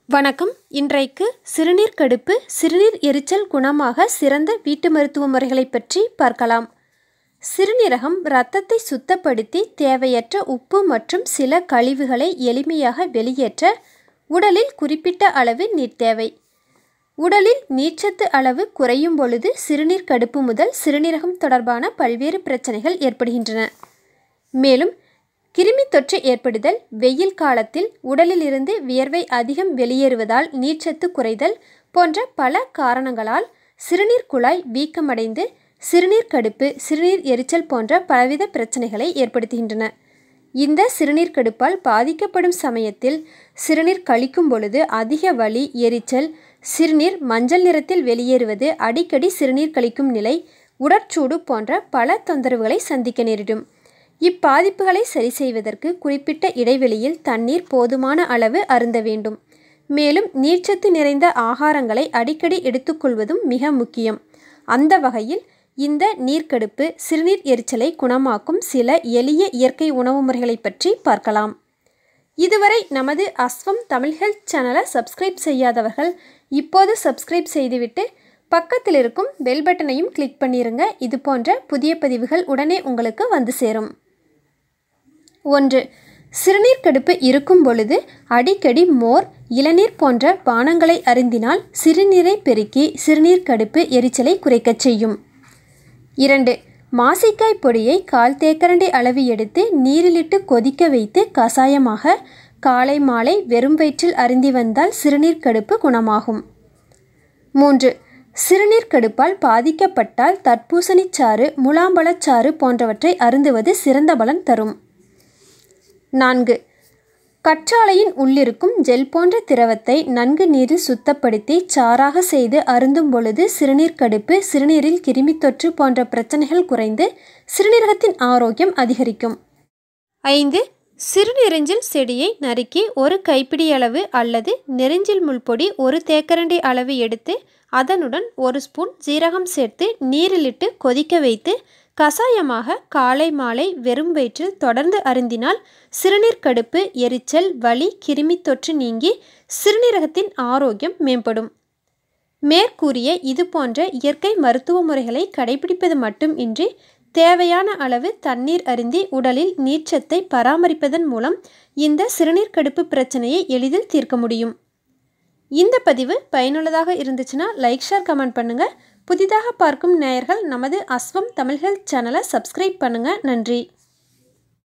வணக்கம் இன்றைக்கு சிறுநீர் கடுப்பு சிறுநீர் எரிச்சல் குணமாக சிறந்த வீட்டு மருத்துவ முறைகளை பற்றி பார்க்கலாம் சிறுநீரகம் இரத்தத்தை சுத்தப்படுத்தி தேவையற்ற உப்பு மற்றும் சில கழிவுகளை எளிமையாக வெளியேற்ற உடலில் குறிப்பிட்ட அளவு நீர் தேவை உடலில் நீர்ச்சத்து அளவு குறையும் பொழுது சிறுநீர் கடுப்பு முதல் சிறுநீரகம் தொடர்பான பல்வேறு பிரச்சனைகள் ஏற்படுகின்றன மேலும் கிருமி தொற்று ஏற்படுதல் வெயில் காலத்தில் உடலிலிருந்து வியர்வை அதிகம் வெளியேறுவதால் நீர்ச்சத்து குறைதல் போன்ற பல காரணங்களால் சிறுநீர் குழாய் வீக்கமடைந்து சிறுநீர் கடுப்பு சிறுநீர் எரிச்சல் போன்ற பலவித பிரச்சனைகளை ஏற்படுத்துகின்றன இந்த சிறுநீர் கடுப்பால் பாதிக்கப்படும் சமயத்தில் சிறுநீர் கழிக்கும் பொழுது அதிக வலி எரிச்சல் சிறுநீர் மஞ்சள் நிறத்தில் வெளியேறுவது அடிக்கடி சிறுநீர் கழிக்கும் நிலை உடற்சூடு போன்ற பல தொந்தரவுகளை சந்திக்க நேரிடும் இப்பாதிப்புகளை சரி செய்வதற்கு குறிப்பிட்ட இடைவெளியில் தண்ணீர் போதுமான அளவு அருந்த வேண்டும் மேலும் நீர்ச்சத்து நிறைந்த ஆகாரங்களை அடிக்கடி எடுத்துக்கொள்வதும் மிக முக்கியம் அந்த வகையில் இந்த நீர்க்கடுப்பு சிறுநீர் எரிச்சலை குணமாக்கும் சில எளிய இயற்கை உணவு முறைகளை பற்றி பார்க்கலாம் இதுவரை நமது அஸ்வம் தமிழ் ஹெல்த் சேனலை சப்ஸ்கிரைப் செய்யாதவர்கள் இப்போது சப்ஸ்கிரைப் செய்துவிட்டு பக்கத்தில் இருக்கும் பெல் பட்டனையும் கிளிக் பண்ணிருங்க இது போன்ற புதிய பதிவுகள் உடனே உங்களுக்கு வந்து சேரும் ஒன்று சிறுநீர் கடுப்பு இருக்கும் பொழுது அடிக்கடி மோர் இளநீர் போன்ற பானங்களை அருந்தினால் சிறுநீரை பெருக்கி சிறுநீர் கடுப்பு எரிச்சலை குறைக்கச் செய்யும் இரண்டு மாசிக்காய் பொடியை கால் தேக்கரண்டி அளவு எடுத்து நீரிலிட்டு கொதிக்க வைத்து கசாயமாக காலை மாலை வெறும் வயிற்றில் அருந்தி வந்தால் சிறுநீர் கடுப்பு குணமாகும் மூன்று சிறுநீர் கடுப்பால் பாதிக்கப்பட்டால் தர்பூசணிச்சாறு முலாம்பழச்சாறு போன்றவற்றை அருந்துவது சிறந்த பலன் தரும் நான்கு கற்றாழையின் உள்ளிருக்கும் ஜெல் போன்ற திரவத்தை நன்கு நீரில் சுத்தப்படுத்தி சாறாக செய்து அருந்தும் பொழுது சிறுநீர் கடுப்பு சிறுநீரில் கிருமி தொற்று போன்ற பிரச்சனைகள் குறைந்து சிறுநீரகத்தின் ஆரோக்கியம் அதிகரிக்கும் ஐந்து சிறுநெறிஞ்சில் செடியை நறுக்கி ஒரு கைப்பிடி அளவு அல்லது நெறிஞ்சில் முள்பொடி ஒரு தேக்கரண்டி அளவு எடுத்து அதனுடன் ஒரு ஸ்பூன் ஜீரகம் சேர்த்து நீரிலிட்டு கொதிக்க வைத்து கசாயமாக காலை மாலை வெறும் வயிற்றில் தொடர்ந்து அருந்தினால் சிறுநீர் கடுப்பு எரிச்சல் வலி கிருமி தொற்று நீங்கி சிறுநீரகத்தின் ஆரோக்கியம் மேம்படும் மேற்கூறிய இது போன்ற இயற்கை மருத்துவ முறைகளை கடைபிடிப்பது மட்டும் இன்றி தேவையான அளவு தண்ணீர் அருந்தி உடலில் நீர்ச்சத்தை பராமரிப்பதன் மூலம் இந்த சிறுநீர் கடுப்பு பிரச்சனையை எளிதில் தீர்க்க முடியும் இந்த பதிவு பயனுள்ளதாக இருந்துச்சுன்னா லைக் ஷேர் கமெண்ட் பண்ணுங்கள் புதிதாக பார்க்கும் நேயர்கள் நமது அஸ்வம் தமிழ் ஹெல்த் சேனலை சப்ஸ்கிரைப் பண்ணுங்கள் நன்றி